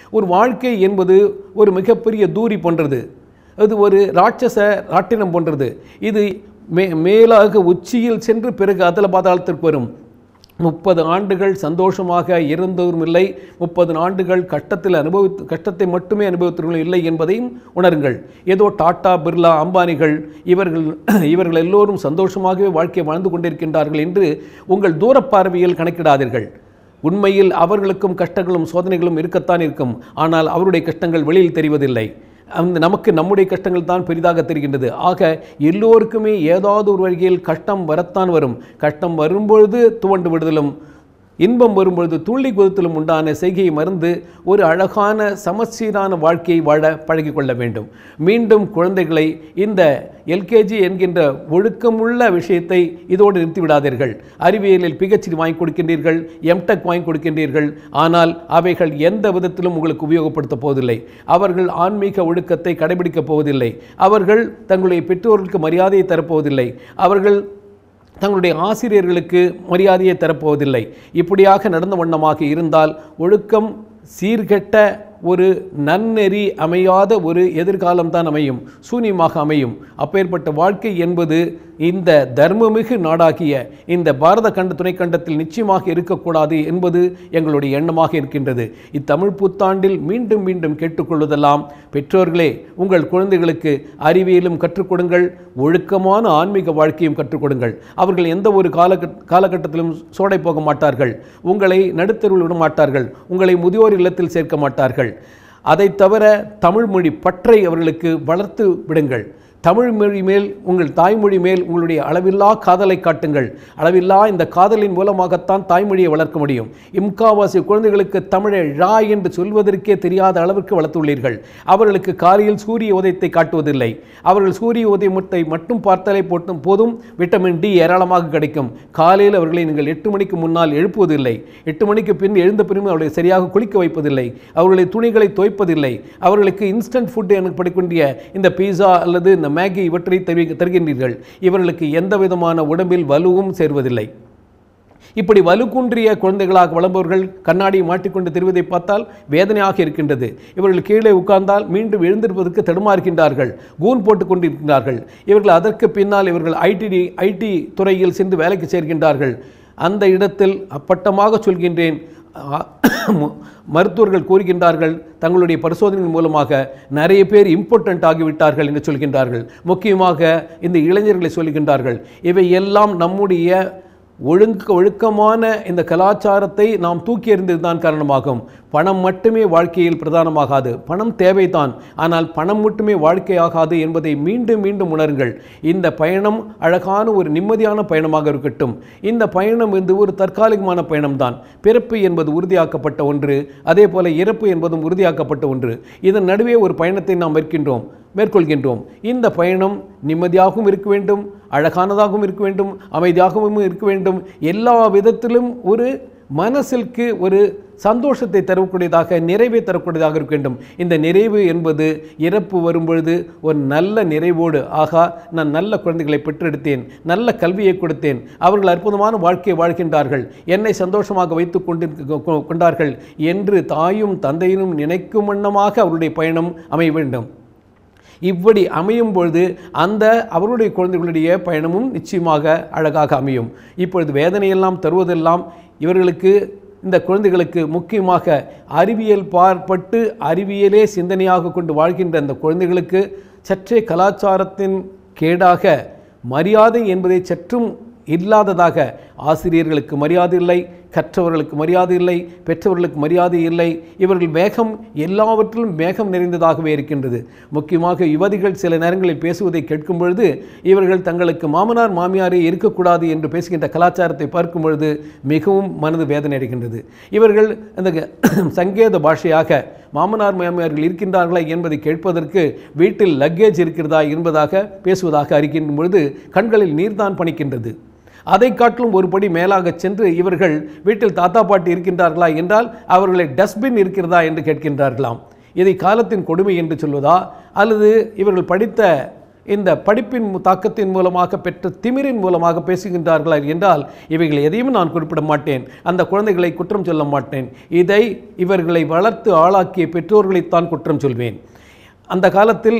ஒரு வாழ்க்கை என்பது ஒரு மிகப்பெரிய தூரி போன்றது அது ஒரு ராட்சச ராட்டினம் போன்றது இது மே மேலாக உச்சியில் சென்று பிறகு அதல பாதாளத்திற்கு வரும் முப்பது ஆண்டுகள் சந்தோஷமாக இருந்தவரும் இல்லை முப்பது ஆண்டுகள் கஷ்டத்தில் அனுபவித்து கஷ்டத்தை மட்டுமே அனுபவித்தவர்களும் இல்லை என்பதையும் உணருங்கள் ஏதோ டாடா பிர்லா அம்பானிகள் இவர்கள் இவர்கள் எல்லோரும் சந்தோஷமாகவே வாழ்க்கையை வாழ்ந்து கொண்டிருக்கின்றார்கள் என்று உங்கள் தூரப்பார்வையில் கணக்கிடாதீர்கள் உண்மையில் அவர்களுக்கும் கஷ்டங்களும் சோதனைகளும் இருக்கத்தான் இருக்கும் ஆனால் அவருடைய கஷ்டங்கள் வெளியில் தெரிவதில்லை அந்த நமக்கு நம்முடைய கஷ்டங்கள் தான் பெரிதாக தெரிகின்றது ஆக எல்லோருக்குமே ஏதாவது ஒரு வகையில் கஷ்டம் வரத்தான் வரும் கஷ்டம் வரும்பொழுது துவண்டு விடுதலும் இன்பம் வரும்பொழுது துள்ளி குதித்தலும் உண்டான செய்கையை மறந்து ஒரு அழகான சமச்சீரான வாழ்க்கையை வாழ பழகிக்கொள்ள வேண்டும் மீண்டும் குழந்தைகளை இந்த எல்கேஜி என்கின்ற ஒழுக்கமுள்ள விஷயத்தை இதோடு நிறுத்திவிடாதீர்கள் அறிவியலில் பிஹெச்டி வாங்கி கொடுக்கின்றீர்கள் எம்டெக் வாங்கி கொடுக்கின்றீர்கள் ஆனால் அவைகள் எந்த விதத்திலும் உங்களுக்கு உபயோகப்படுத்தப் போவதில்லை அவர்கள் ஆன்மீக ஒழுக்கத்தை கடைபிடிக்கப் போவதில்லை அவர்கள் தங்களுடைய பெற்றோர்களுக்கு மரியாதையை தரப்போவதில்லை அவர்கள் தங்களுடைய ஆசிரியர்களுக்கு மரியாதையை தரப்போவதில்லை இப்படியாக நடந்த வண்ணமாக இருந்தால் ஒழுக்கம் சீர்கெட்ட ஒரு நன்னெறி அமையாத ஒரு எதிர்காலம் தான் அமையும் சூன்யமாக அமையும் அப்பேற்பட்ட வாழ்க்கை என்பது இந்த தர்மமிகு நாடாகிய இந்த பாரத கண்ட துணைக்கண்டத்தில் நிச்சயமாக இருக்கக்கூடாது என்பது எங்களுடைய எண்ணமாக இருக்கின்றது இத்தமிழ் புத்தாண்டில் மீண்டும் மீண்டும் கேட்டுக்கொள்வதெல்லாம் பெற்றோர்களே உங்கள் குழந்தைகளுக்கு அறிவியலும் கற்றுக் கொடுங்கள் ஒழுக்கமான ஆன்மீக வாழ்க்கையும் கற்றுக் கொடுங்கள் அவர்கள் எந்த ஒரு காலகட் காலகட்டத்திலும் சோடை போக மாட்டார்கள் உங்களை நடுத்தருவில் விட மாட்டார்கள் உங்களை முதியோர் இல்லத்தில் சேர்க்க மாட்டார்கள் அதை தவிர தமிழ் மொழி பற்றை அவர்களுக்கு வளர்த்து விடுங்கள் தமிழ் மொழி மேல் உங்கள் தாய்மொழி மேல் உங்களுடைய அளவில்லா காதலை காட்டுங்கள் அளவில்லா இந்த காதலின் மூலமாகத்தான் தாய்மொழியை வளர்க்க முடியும் இம்காவாசி குழந்தைகளுக்கு தமிழை ழா என்று சொல்வதற்கே தெரியாத அளவிற்கு வளர்த்துள்ளீர்கள் அவர்களுக்கு காலையில் சூரிய உதயத்தை காட்டுவதில்லை அவர்கள் சூரிய உதயத்தை மட்டும் பார்த்தாலே போட்டும் போதும் விட்டமின் டி ஏராளமாக கிடைக்கும் காலையில் அவர்களை நீங்கள் எட்டு மணிக்கு முன்னால் எழுப்புவதில்லை எட்டு மணிக்கு பின் எழுந்த பிறகு அவர்களை சரியாக குளிக்க வைப்பதில்லை அவர்களை துணிகளை துவைப்பதில்லை அவர்களுக்கு இன்ஸ்டன்ட் ஃபுட் எனக்கு படிக்கக்கூடிய இந்த பீஸா அல்லது இந்த மேகி இவற்றை தரு தருகின்றீர்கள் இவர்களுக்கு எந்த விதமான உடம்பில் வலுவும் சேர்வதில்லை இப்படி வலுக்குன்றிய குழந்தைகளாக வளர்பவர்கள் கண்ணாடியை மாட்டிக்கொண்டு தெரிவதை பார்த்தால் வேதனையாக இருக்கின்றது இவர்கள் கீழே உட்கார்ந்தால் மீண்டும் எழுந்திருப்பதற்கு தடுமாறுகின்றார்கள் கூன் போட்டுக் கொண்டிருக்கின்றார்கள் இவர்கள் அதற்கு பின்னால் இவர்கள் ஐடி ஐடி துறையில் சென்று வேலைக்கு சேர்கின்றார்கள் அந்த இடத்தில் அப்பட்டமாக சொல்கின்றேன் ஆ- மருத்துவர்கள் கூறுகின்றார்கள் தங்களுடைய பரிசோதனையின் மூலமாக நிறைய பேர் இம்பார்ட்டன்ட் ஆகிவிட்டார்கள் என்று சொல்கின்றார்கள் முக்கியமாக இந்த இளைஞர்களை சொல்கின்றார்கள் இவை எல்லாம் நம்முடைய ஒழுங்க ஒழுக்கமான இந்த கலாச்சாரத்தை நாம் தூக்கி எறிந்ததுதான் காரணமாகும் பணம் மட்டுமே வாழ்க்கையில் பிரதானமாகாது பணம் தேவைதான் ஆனால் பணம் மட்டுமே வாழ்க்கையாகாது என்பதை மீண்டும் மீண்டும் உணருங்கள் இந்த பயணம் அழகான ஒரு நிம்மதியான பயணமாக இருக்கட்டும் இந்த பயணம் வந்து ஒரு தற்காலிகமான பயணம்தான் பிறப்பு என்பது உறுதியாக்கப்பட்ட ஒன்று அதே போல இறப்பு என்பதும் உறுதியாக்கப்பட்ட ஒன்று இதன் நடுவே ஒரு பயணத்தை நாம் மேற்கின்றோம் மேற்கொள்கின்றோம் இந்த பயணம் நிம்மதியாகவும் இருக்க வேண்டும் அழகானதாகவும் இருக்க வேண்டும் அமைதியாகவும் இருக்க வேண்டும் எல்லா விதத்திலும் ஒரு மனசிற்கு ஒரு சந்தோஷத்தை தரக்கூடியதாக நிறைவை தரக்கூடியதாக இருக்க வேண்டும் இந்த நிறைவு என்பது இறப்பு வரும்பொழுது ஒரு நல்ல நிறைவோடு ஆகா நான் நல்ல குழந்தைகளை பெற்றெடுத்தேன் நல்ல கல்வியை கொடுத்தேன் அவர்கள் அற்புதமான வாழ்க்கையை வாழ்கின்றார்கள் என்னை சந்தோஷமாக வைத்து கொண்டு கொண்டார்கள் என்று தாயும் தந்தையினும் நினைக்கும் வண்ணமாக அவருடைய பயணம் அமைய வேண்டும் இப்படி அமையும் பொழுது அந்த அவருடைய குழந்தைகளுடைய பயணமும் நிச்சயமாக அழகாக அமையும் இப்பொழுது வேதனையெல்லாம் தருவதெல்லாம் இவர்களுக்கு இந்த குழந்தைகளுக்கு முக்கியமாக அறிவியல் பார்ப்பட்டு அறிவியலே சிந்தனையாக கொண்டு வாழ்கின்ற அந்த குழந்தைகளுக்கு சற்றே கலாச்சாரத்தின் கேடாக மரியாதை என்பதை சற்றும் இல்லாததாக ஆசிரியர்களுக்கு மரியாதை இல்லை கற்றவர்களுக்கு மரியாதை இல்லை பெற்றவர்களுக்கு மரியாதை இல்லை இவர்கள் மேகம் எல்லாவற்றிலும் மேகம் நிறைந்ததாகவே இருக்கின்றது முக்கியமாக யுவதிகள் சில நேரங்களில் பேசுவதை கேட்கும் பொழுது இவர்கள் தங்களுக்கு மாமனார் மாமியாரே இருக்கக்கூடாது என்று பேசுகின்ற கலாச்சாரத்தை பார்க்கும் பொழுது மிகவும் மனது வேதனை அடைகின்றது இவர்கள் அந்த சங்கேத பாஷையாக மாமனார் மாமியார்கள் இருக்கின்றார்களா என்பதை கேட்பதற்கு வீட்டில் லக்கேஜ் இருக்கிறதா என்பதாக பேசுவதாக அறிக்கின்ற பொழுது கண்களில் நீர்தான் பணிக்கின்றது அதை காட்டிலும் ஒரு படி மேலாக சென்று இவர்கள் வீட்டில் தாத்தா பாட்டி இருக்கின்றார்களா என்றால் அவர்களை டஸ்ட்பின் இருக்கிறதா என்று கேட்கின்றார்களாம் இதை காலத்தின் கொடுமை என்று சொல்வதா அல்லது இவர்கள் படித்த இந்த படிப்பின் மு- தாக்கத்தின் மூலமாக பெற்ற திமிரின் மூலமாக பேசுகின்றார்களா என்றால் இவைகள் எதையும் நான் குறிப்பிட மாட்டேன் அந்த குழந்தைகளை குற்றம் சொல்ல மாட்டேன் இதை இவர்களை வளர்த்து ஆளாக்கிய பெற்றோர்களைத்தான் குற்றம் சொல்வேன் அந்த காலத்தில்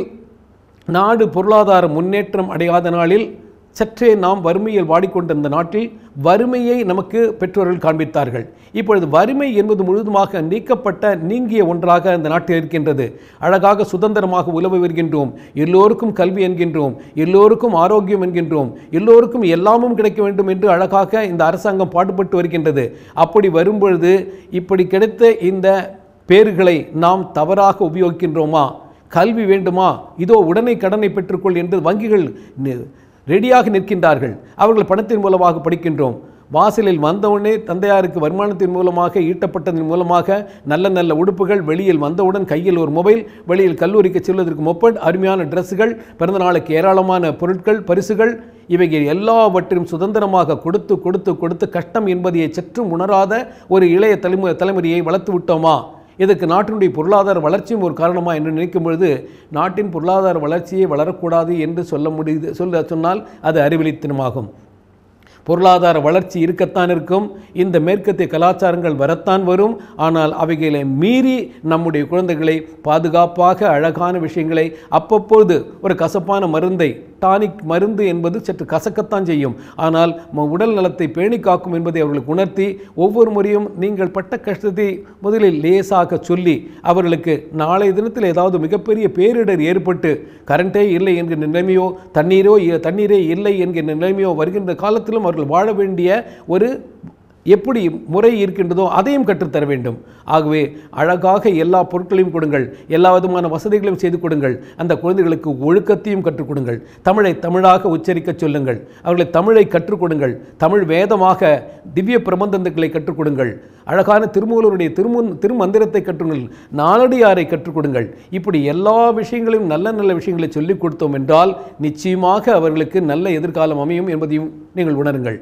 நாடு பொருளாதார முன்னேற்றம் அடையாத நாளில் சற்றே நாம் வறுமையில் வாடிக்கொண்டிருந்த நாட்டில் வறுமையை நமக்கு பெற்றோர்கள் காண்பித்தார்கள் இப்பொழுது வறுமை என்பது முழுதுமாக நீக்கப்பட்ட நீங்கிய ஒன்றாக அந்த நாட்டில் இருக்கின்றது அழகாக சுதந்திரமாக உலவு வருகின்றோம் எல்லோருக்கும் கல்வி என்கின்றோம் எல்லோருக்கும் ஆரோக்கியம் என்கின்றோம் எல்லோருக்கும் எல்லாமும் கிடைக்க வேண்டும் என்று அழகாக இந்த அரசாங்கம் பாடுபட்டு வருகின்றது அப்படி வரும்பொழுது இப்படி கிடைத்த இந்த பேறுகளை நாம் தவறாக உபயோகிக்கின்றோமா கல்வி வேண்டுமா இதோ உடனே கடனை பெற்றுக்கொள் என்று வங்கிகள் நி- ரெடியாக நிற்கின்றார்கள் அவர்கள் பணத்தின் மூலமாக படிக்கின்றோம் வாசலில் வந்தவுடனே தந்தையாருக்கு வருமானத்தின் மூலமாக ஈட்டப்பட்டதன் மூலமாக நல்ல நல்ல உடுப்புகள் வெளியில் வந்தவுடன் கையில் ஒரு மொபைல் வெளியில் கல்லூரிக்கு செல்வதற்கு மொப்பட் அருமையான ட்ரெஸ்ஸுகள் பிறந்த நாளுக்கு ஏராளமான பொருட்கள் பரிசுகள் இவைகள் எல்லாவற்றையும் சுதந்திரமாக கொடுத்து கொடுத்து கொடுத்து கஷ்டம் என்பதை சற்றும் உணராத ஒரு இளைய தலைமு தலைமுறையை வளர்த்து விட்டோமா இதற்கு நாட்டினுடைய பொருளாதார வளர்ச்சியும் ஒரு காரணமா என்று நினைக்கும் பொழுது நாட்டின் பொருளாதார வளர்ச்சியை வளரக்கூடாது என்று சொல்ல முடியுது சொல்ல சொன்னால் அது அறிவிலித்தனமாகும் பொருளாதார வளர்ச்சி இருக்கத்தான் இருக்கும் இந்த மேற்கத்திய கலாச்சாரங்கள் வரத்தான் வரும் ஆனால் அவைகளை மீறி நம்முடைய குழந்தைகளை பாதுகாப்பாக அழகான விஷயங்களை அப்பப்பொழுது ஒரு கசப்பான மருந்தை டானிக் மருந்து என்பது சற்று கசக்கத்தான் செய்யும் ஆனால் ம- உடல் நலத்தை பேணி காக்கும் என்பதை அவர்களுக்கு உணர்த்தி ஒவ்வொரு முறையும் நீங்கள் பட்ட கஷ்டத்தை முதலில் லேசாக சொல்லி அவர்களுக்கு நாளைய தினத்தில் ஏதாவது மிகப்பெரிய பேரிடர் ஏற்பட்டு கரண்டே இல்லை என்கிற நிலைமையோ தண்ணீரோ இ- தண்ணீரே இல்லை என்கிற நிலைமையோ வருகின்ற காலத்திலும் அவர்கள் வாழ வேண்டிய ஒரு எப்படி முறை இருக்கின்றதோ அதையும் கற்றுத்தர வேண்டும் ஆகவே அழகாக எல்லா பொருட்களையும் கொடுங்கள் எல்லா விதமான வசதிகளையும் செய்து கொடுங்கள் அந்த குழந்தைகளுக்கு ஒழுக்கத்தையும் கற்றுக் கொடுங்கள் தமிழை தமிழாக உச்சரிக்கச் சொல்லுங்கள் அவர்களை தமிழை கற்றுக் கொடுங்கள் தமிழ் வேதமாக திவ்ய பிரபந்தங்களை கற்றுக் கொடுங்கள் அழகான திருமூலருடைய திருமுன் திருமந்திரத்தை கற்றுங்கள் நாலடியாரை கற்றுக் கொடுங்கள் இப்படி எல்லா விஷயங்களையும் நல்ல நல்ல விஷயங்களை சொல்லிக் கொடுத்தோம் என்றால் நிச்சயமாக அவர்களுக்கு நல்ல எதிர்காலம் அமையும் என்பதையும் நீங்கள் உணருங்கள்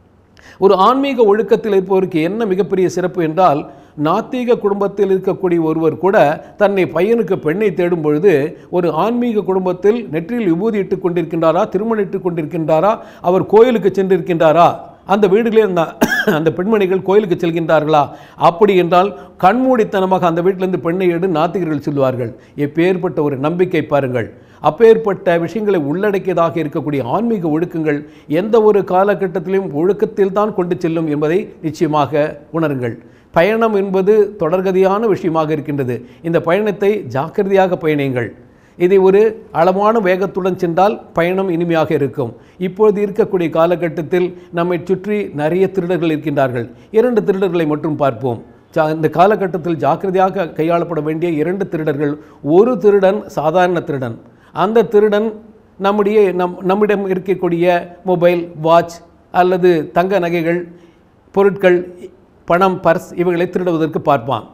ஒரு ஆன்மீக ஒழுக்கத்தில் இருப்பவருக்கு என்ன மிகப்பெரிய சிறப்பு என்றால் நாத்திக குடும்பத்தில் இருக்கக்கூடிய ஒருவர் கூட தன்னை பையனுக்கு பெண்ணை தேடும் பொழுது ஒரு ஆன்மீக குடும்பத்தில் நெற்றியில் விபூதி இட்டுக் கொண்டிருக்கின்றாரா திருமணம் இட்டுக் கொண்டிருக்கின்றாரா அவர் கோயிலுக்கு சென்றிருக்கின்றாரா அந்த வீடுகளில் அந்த அந்த பெண்மணிகள் கோயிலுக்கு செல்கின்றார்களா அப்படி என்றால் கண்மூடித்தனமாக அந்த வீட்டிலிருந்து பெண்ணை எடு நாத்திகர்கள் சொல்வார்கள் எப்பேற்பட்ட ஒரு நம்பிக்கை பாருங்கள் அப்பேற்பட்ட விஷயங்களை உள்ளடக்கியதாக இருக்கக்கூடிய ஆன்மீக ஒழுக்கங்கள் எந்த ஒரு காலகட்டத்திலும் ஒழுக்கத்தில் தான் கொண்டு செல்லும் என்பதை நிச்சயமாக உணருங்கள் பயணம் என்பது தொடர்கதியான விஷயமாக இருக்கின்றது இந்த பயணத்தை ஜாக்கிரதையாக பயணியுங்கள் இதை ஒரு அளவான வேகத்துடன் சென்றால் பயணம் இனிமையாக இருக்கும் இப்பொழுது இருக்கக்கூடிய காலகட்டத்தில் நம்மை சுற்றி நிறைய திருடர்கள் இருக்கின்றார்கள் இரண்டு திருடர்களை மட்டும் பார்ப்போம் ஜா- இந்த காலகட்டத்தில் ஜாக்கிரதையாக கையாளப்பட வேண்டிய இரண்டு திருடர்கள் ஒரு திருடன் சாதாரண திருடன் அந்த திருடன் நம்முடைய நம் நம்மிடம் இருக்கக்கூடிய மொபைல் வாட்ச் அல்லது தங்க நகைகள் பொருட்கள் பணம் பர்ஸ் இவைகளை திருடுவதற்கு பார்ப்பான்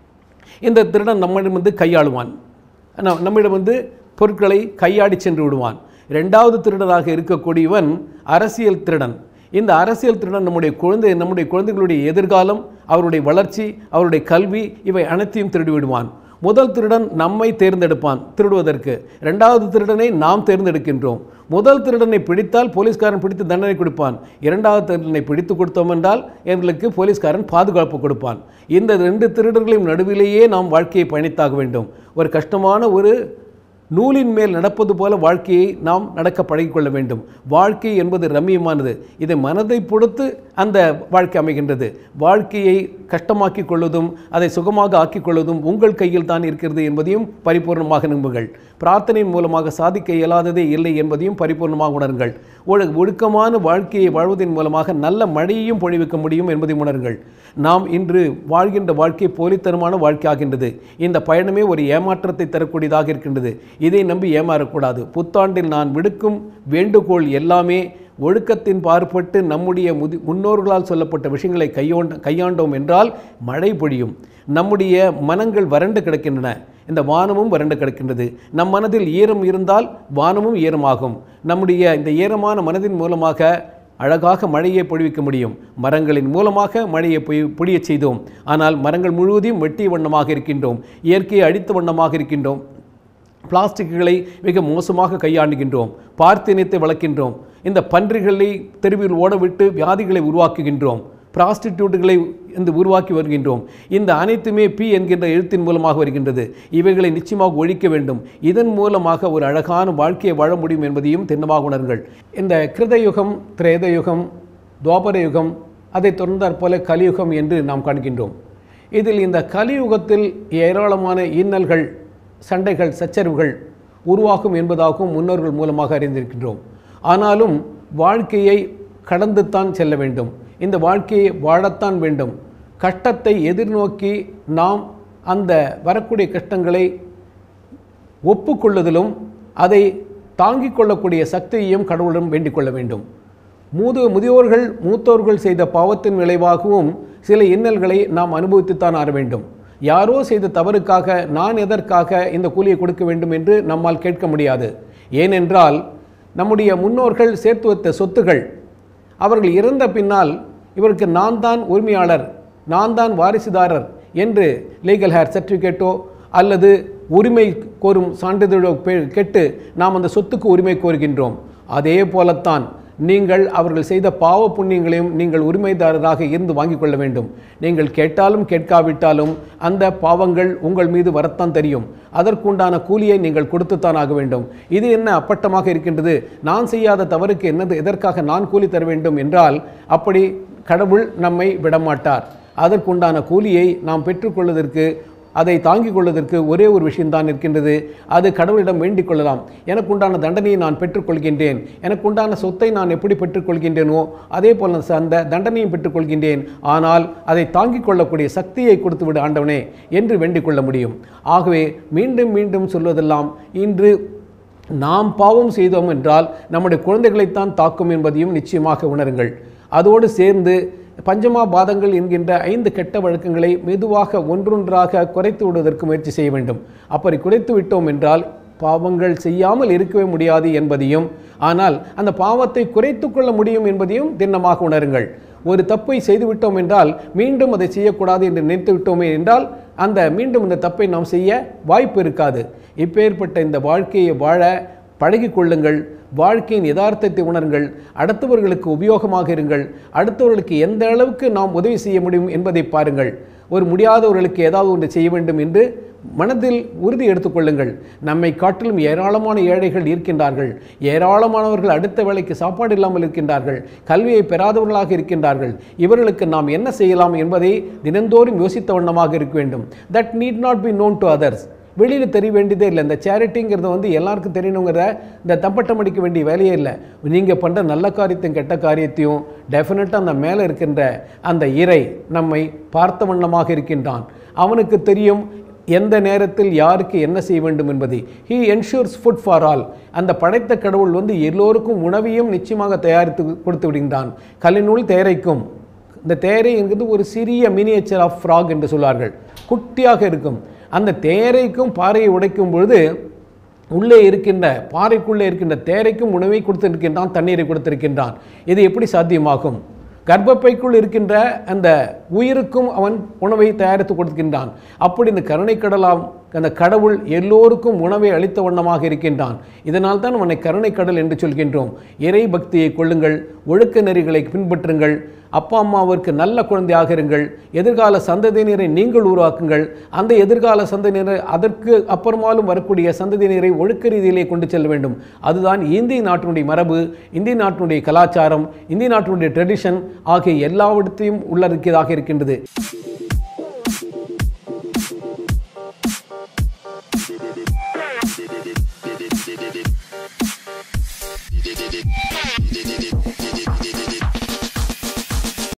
இந்த திருடன் நம்மிடம் வந்து கையாளுவான் நம்- நம்மிடம் வந்து பொருட்களை கையாடி சென்று விடுவான் இரண்டாவது திருடனாக இருக்கக்கூடியவன் அரசியல் திருடன் இந்த அரசியல் திருடன் நம்முடைய குழந்தை நம்முடைய குழந்தைகளுடைய எதிர்காலம் அவருடைய வளர்ச்சி அவருடைய கல்வி இவை அனைத்தையும் திருடி விடுவான் முதல் திருடன் நம்மை தேர்ந்தெடுப்பான் திருடுவதற்கு இரண்டாவது திருடனை நாம் தேர்ந்தெடுக்கின்றோம் முதல் திருடனை பிடித்தால் போலீஸ்காரன் பிடித்து தண்டனை கொடுப்பான் இரண்டாவது திருடனை பிடித்து கொடுத்தோம் என்றால் எங்களுக்கு போலீஸ்காரன் பாதுகாப்பு கொடுப்பான் இந்த ரெண்டு திருடர்களின் நடுவிலேயே நாம் வாழ்க்கையை பயணித்தாக வேண்டும் ஒரு கஷ்டமான ஒரு நூலின் மேல் நடப்பது போல வாழ்க்கையை நாம் நடக்க பழகிக்கொள்ள வேண்டும் வாழ்க்கை என்பது ரம்மியமானது இதை மனதை பொறுத்து அந்த வாழ்க்கை அமைகின்றது வாழ்க்கையை கஷ்டமாக்கிக் கொள்வதும் அதை சுகமாக ஆக்கிக் கொள்வதும் உங்கள் கையில் தான் இருக்கிறது என்பதையும் பரிபூர்ணமாக நம்புங்கள் பிரார்த்தனையின் மூலமாக சாதிக்க இயலாததே இல்லை என்பதையும் பரிபூர்ணமாக உணருங்கள் ஒழு ஒழுக்கமான வாழ்க்கையை வாழ்வதன் மூலமாக நல்ல மழையையும் பொழிவிக்க முடியும் என்பதை உணருங்கள் நாம் இன்று வாழ்கின்ற வாழ்க்கை போலித்தனமான வாழ்க்கை ஆகின்றது இந்த பயணமே ஒரு ஏமாற்றத்தை தரக்கூடியதாக இருக்கின்றது இதை நம்பி ஏமாறக்கூடாது புத்தாண்டில் நான் விடுக்கும் வேண்டுகோள் எல்லாமே ஒழுக்கத்தின் பார்ப்பட்டு நம்முடைய முதி முன்னோர்களால் சொல்லப்பட்ட விஷயங்களை கையோண்ட கையாண்டோம் என்றால் மழை பொழியும் நம்முடைய மனங்கள் வறண்டு கிடக்கின்றன இந்த வானமும் வறண்டு கிடக்கின்றது நம் மனதில் ஈரம் இருந்தால் வானமும் ஈரமாகும் நம்முடைய இந்த ஈரமான மனதின் மூலமாக அழகாக மழையை பொழிவிக்க முடியும் மரங்களின் மூலமாக மழையை பொய் பொழியச் செய்தோம் ஆனால் மரங்கள் முழுவதையும் வெட்டிய வண்ணமாக இருக்கின்றோம் இயற்கையை அழித்த வண்ணமாக இருக்கின்றோம் பிளாஸ்டிக்குகளை மிக மோசமாக கையாண்டுகின்றோம் பார்த்தினியத்தை வளர்க்கின்றோம் இந்த பன்றிகளை தெருவில் ஓடவிட்டு வியாதிகளை உருவாக்குகின்றோம் பிராஸ்டிடியூட்டுகளை இந்த உருவாக்கி வருகின்றோம் இந்த அனைத்துமே பி என்கின்ற எழுத்தின் மூலமாக வருகின்றது இவைகளை நிச்சயமாக ஒழிக்க வேண்டும் இதன் மூலமாக ஒரு அழகான வாழ்க்கையை வாழ முடியும் என்பதையும் திண்ணமாக உணருங்கள் இந்த கிருதயுகம் திரேதயுகம் துவாபர யுகம் அதை தொடர்ந்தாற் போல கலியுகம் என்று நாம் காண்கின்றோம் இதில் இந்த கலியுகத்தில் ஏராளமான இன்னல்கள் சண்டைகள் சச்சரவுகள் உருவாகும் என்பதாகவும் முன்னோர்கள் மூலமாக அறிந்திருக்கின்றோம் ஆனாலும் வாழ்க்கையை கடந்துத்தான் செல்ல வேண்டும் இந்த வாழ்க்கையை வாழத்தான் வேண்டும் கஷ்டத்தை எதிர்நோக்கி நாம் அந்த வரக்கூடிய கஷ்டங்களை ஒப்புக்கொள்ளுதலும் அதை தாங்கிக் கொள்ளக்கூடிய சக்தியையும் கடவுளிடம் வேண்டிக் கொள்ள வேண்டும் மூது முதியோர்கள் மூத்தோர்கள் செய்த பாவத்தின் விளைவாகவும் சில இன்னல்களை நாம் அனுபவித்துத்தான் ஆற வேண்டும் யாரோ செய்த தவறுக்காக நான் எதற்காக இந்த கூலியை கொடுக்க வேண்டும் என்று நம்மால் கேட்க முடியாது ஏனென்றால் நம்முடைய முன்னோர்கள் சேர்த்து வைத்த சொத்துகள் அவர்கள் இறந்த பின்னால் இவருக்கு நான் தான் உரிமையாளர் நான் தான் வாரிசுதாரர் என்று லீகல் ஹேர் சர்டிஃபிகேட்டோ அல்லது உரிமை கோரும் சான்றிதழோ பெ- கேட்டு நாம் அந்த சொத்துக்கு உரிமை கோருகின்றோம் அதே போலத்தான் நீங்கள் அவர்கள் செய்த பாவ புண்ணியங்களையும் நீங்கள் உரிமைதாரராக இருந்து வாங்கிக் கொள்ள வேண்டும் நீங்கள் கேட்டாலும் கேட்காவிட்டாலும் அந்த பாவங்கள் உங்கள் மீது வரத்தான் தெரியும் அதற்குண்டான கூலியை நீங்கள் கொடுத்துத்தான் ஆக வேண்டும் இது என்ன அப்பட்டமாக இருக்கின்றது நான் செய்யாத தவறுக்கு என்னது எதற்காக நான் கூலி தர வேண்டும் என்றால் அப்படி கடவுள் நம்மை விடமாட்டார் அதற்குண்டான கூலியை நாம் பெற்றுக்கொள்வதற்கு அதை தாங்கிக் கொள்வதற்கு ஒரே ஒரு விஷயம்தான் இருக்கின்றது அது கடவுளிடம் வேண்டிக் கொள்ளலாம் எனக்குண்டான தண்டனையை நான் பெற்றுக்கொள்கின்றேன் எனக்குண்டான சொத்தை நான் எப்படி பெற்றுக்கொள்கின்றேனோ அதே போல அந்த தண்டனையும் பெற்றுக்கொள்கின்றேன் ஆனால் அதை தாங்கிக் கொள்ளக்கூடிய சக்தியை கொடுத்து விடு ஆண்டவனே என்று வேண்டிக் கொள்ள முடியும் ஆகவே மீண்டும் மீண்டும் சொல்வதெல்லாம் இன்று நாம் பாவம் செய்தோம் என்றால் நம்முடைய குழந்தைகளைத்தான் தாக்கும் என்பதையும் நிச்சயமாக உணருங்கள் அதோடு சேர்ந்து பஞ்சமா பாதங்கள் என்கின்ற ஐந்து கெட்ட வழக்கங்களை மெதுவாக ஒன்றொன்றாக குறைத்து விடுவதற்கு முயற்சி செய்ய வேண்டும் அப்படி குறைத்து விட்டோம் என்றால் பாவங்கள் செய்யாமல் இருக்கவே முடியாது என்பதையும் ஆனால் அந்த பாவத்தை குறைத்து கொள்ள முடியும் என்பதையும் திண்ணமாக உணருங்கள் ஒரு தப்பை செய்துவிட்டோம் என்றால் மீண்டும் அதை செய்யக்கூடாது என்று நினைத்து விட்டோமே என்றால் அந்த மீண்டும் இந்த தப்பை நாம் செய்ய வாய்ப்பு இருக்காது இப்பேற்பட்ட இந்த வாழ்க்கையை வாழ பழகிக் கொள்ளுங்கள் வாழ்க்கையின் யதார்த்தத்தை உணருங்கள் அடுத்தவர்களுக்கு உபயோகமாக இருங்கள் அடுத்தவர்களுக்கு எந்த அளவுக்கு நாம் உதவி செய்ய முடியும் என்பதை பாருங்கள் ஒரு முடியாதவர்களுக்கு ஏதாவது ஒன்று செய்ய வேண்டும் என்று மனதில் உறுதி எடுத்துக்கொள்ளுங்கள் நம்மை காட்டிலும் ஏராளமான ஏழைகள் இருக்கின்றார்கள் ஏராளமானவர்கள் அடுத்த வேளைக்கு சாப்பாடு இல்லாமல் இருக்கின்றார்கள் கல்வியை பெறாதவர்களாக இருக்கின்றார்கள் இவர்களுக்கு நாம் என்ன செய்யலாம் என்பதை தினந்தோறும் யோசித்த வண்ணமாக இருக்க வேண்டும் that need not be known to others வெளியில் தெரிய வேண்டியதே இல்லை இந்த சேரிட்டிங்கிறது வந்து எல்லாருக்கும் தெரியணுங்கிற இந்த தம்பட்டம் அடிக்க வேண்டிய வேலையே இல்லை நீங்கள் பண்ணுற நல்ல காரியத்தையும் கெட்ட காரியத்தையும் டெஃபினட்டாக அந்த மேலே இருக்கின்ற அந்த இறை நம்மை பார்த்த வண்ணமாக இருக்கின்றான் அவனுக்கு தெரியும் எந்த நேரத்தில் யாருக்கு என்ன செய்ய வேண்டும் என்பதை he ensures food for all அந்த படைத்த கடவுள் வந்து எல்லோருக்கும் உணவையும் நிச்சயமாக தயாரித்து கொடுத்து விடுகின்றான் கல்லினுள் தேரைக்கும் இந்த தேரை என்கிறது ஒரு சிறிய மினியேச்சர் ஆஃப் ஃப்ராக் என்று சொல்வார்கள் குட்டியாக இருக்கும் அந்த தேரைக்கும் பாறையை உடைக்கும் பொழுது உள்ளே இருக்கின்ற பாறைக்குள்ளே இருக்கின்ற தேரைக்கும் உணவை கொடுத்திருக்கின்றான் தண்ணீரை கொடுத்திருக்கின்றான் இது எப்படி சாத்தியமாகும் கர்ப்பப்பைக்குள் இருக்கின்ற அந்த உயிருக்கும் அவன் உணவை தயாரித்து கொடுக்கின்றான் அப்படி இந்த கருணை கடலாம் அந்த கடவுள் எல்லோருக்கும் உணவை அளித்த வண்ணமாக இருக்கின்றான் இதனால் தான் அவனை கருணை கடல் என்று சொல்கின்றோம் இறை பக்தியை கொள்ளுங்கள் ஒழுக்க நெறிகளை பின்பற்றுங்கள் அப்பா அம்மாவிற்கு நல்ல குழந்தையாக இருங்கள் எதிர்கால சந்ததியினரை நீங்கள் உருவாக்குங்கள் அந்த எதிர்கால சந்ததியினர் அதற்கு அப்புறமாலும் வரக்கூடிய சந்ததியினரை ஒழுக்க ரீதியிலே கொண்டு செல்ல வேண்டும் அதுதான் இந்திய நாட்டினுடைய மரபு இந்திய நாட்டினுடைய கலாச்சாரம் இந்திய நாட்டினுடைய ட்ரெடிஷன் ஆகிய எல்லாவற்றையும் உள்ளடக்கியதாக இருக்கின்றது Thank you.